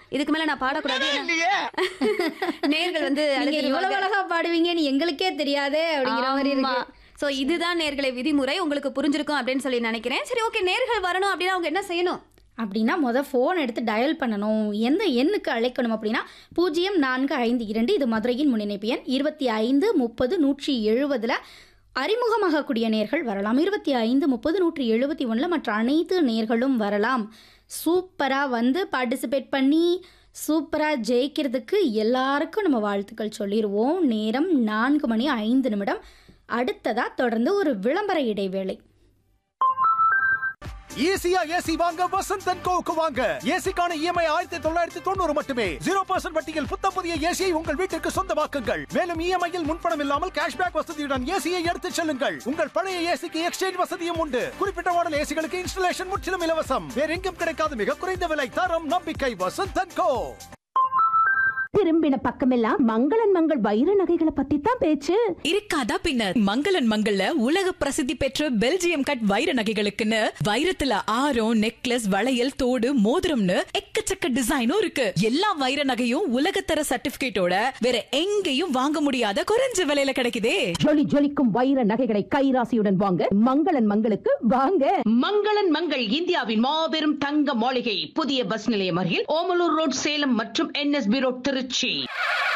இதுக்கு மேல நான் பாடக்கூடாது நேர்கள் வந்து நீங்க அழுதுருவாங்க. இவ்வளவு அழகா பாடுவீங்கன்னு எங்களுக்கே தெரியாதே அப்படிங்கிற மாதிரி ஆமா. இருக்கு சோ இதுதான் நேர்களை விதிமுறை உங்களுக்கு புரிஞ்சிருக்கும் அப்படின்னு சொல்லி நினைக்கிறேன் சரி ஓகே நேர்கள் வரணும் அப்படின்னா அவங்க என்ன செய்யணும் அப்படின்னா முத ஃபோன் எடுத்து டயல் பண்ணணும் எந்த எண்ணுக்கு அழைக்கணும் அப்படின்னா பூஜ்ஜியம் நான்கு ஐந்து இரண்டு இது மதுரையின் முன்னிணைப்பு எண் இருபத்தி ஐந்து முப்பது நூற்றி எழுபதுல அறிமுகமாகக்கூடிய நேர்கள் வரலாம் இருபத்தி ஐந்து முப்பது நூற்றி எழுபத்தி ஒன்றில் மற்ற அனைத்து நேர்களும் வரலாம் சூப்பராக வந்து பார்ட்டிசிபேட் பண்ணி சூப்பராக ஜெயிக்கிறதுக்கு எல்லாருக்கும் நம்ம வாழ்த்துக்கள் சொல்லிடுவோம் நேரம் நான்கு மணி ஐந்து நிமிடம் அடுத்ததாக தொடர்ந்து ஒரு விளம்பர இடைவேளை ஈஸியா ஏசி வாங்க வசந்த் அண்ட் கோவுக்கு வாங்க ஏசிக்கான இஎம்ஐ ஆயிரத்தி தொள்ளாயிரத்தி தொண்ணூறு மட்டுமே ஜீரோ பர்சன்ட் வட்டியில் புத்த புதிய ஏசியை உங்கள் வீட்டிற்கு சொந்தமாக்குங்கள் மேலும் இஎம்ஐயில் முன்பணம் இல்லாமல் கேஷ்பேக் வசதியுடன் ஏசியை எடுத்துச் செல்லுங்கள் உங்கள் பழைய ஏசிக்கு எக்ஸ்சேஞ்ச் வசதியும் உண்டு குறிப்பிட்ட மாடல் ஏசிகளுக்கு இன்ஸ்டலேஷன் முற்றிலும் இலவசம் வேற எங்கும் கிடைக்காத மிக குறைந்த விலை தரம் நம்பிக்கை வசந்த் அண்ட் கோ திரும்பின பக்கமெல்லாம் மங்களன் மங்கள் வைர நகைகளை பத்தி தான் பேச்சு இருக்காதா பின்ன மங்களன் மங்கள்ல உலக பிரசித்தி பெற்ற பெல்ஜியம் கட் வைர நகைகளுக்குன்னு வைரத்துல ஆரம் நெக்லஸ் வளையல் தோடு மோதிரம்னு எக்கச்சக்க டிசைனும் இருக்கு எல்லா வைர நகையும் உலகத்தர சர்டிபிகேட்டோட வேற எங்கேயும் வாங்க முடியாத குறைஞ்ச விலையில கிடைக்குதே ஜொலி ஜொலிக்கும் வைர நகைகளை கைராசியுடன் வாங்க மங்களன் மங்களுக்கு வாங்க மங்களன் மங்கள் இந்தியாவின் மாபெரும் தங்க மாளிகை புதிய பஸ் நிலையம் அருகில் ஓமலூர் ரோட் சேலம் மற்றும் என்எஸ்பி ரோட் திருச்சி